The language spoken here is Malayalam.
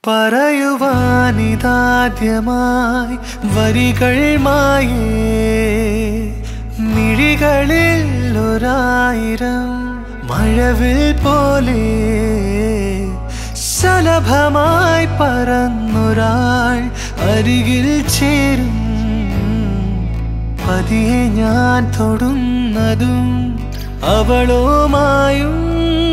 പറയുവാനിതാദ്യമായി വരികൾ മായേ മിഴികളിൽ ഒരായിരം മഴവിൽ പോലെ ശലഭമായി പറന്നൊരാൾ അരികിൽ ചേരും പതിയെ ഞാൻ തൊടുന്നതും അവളുമായും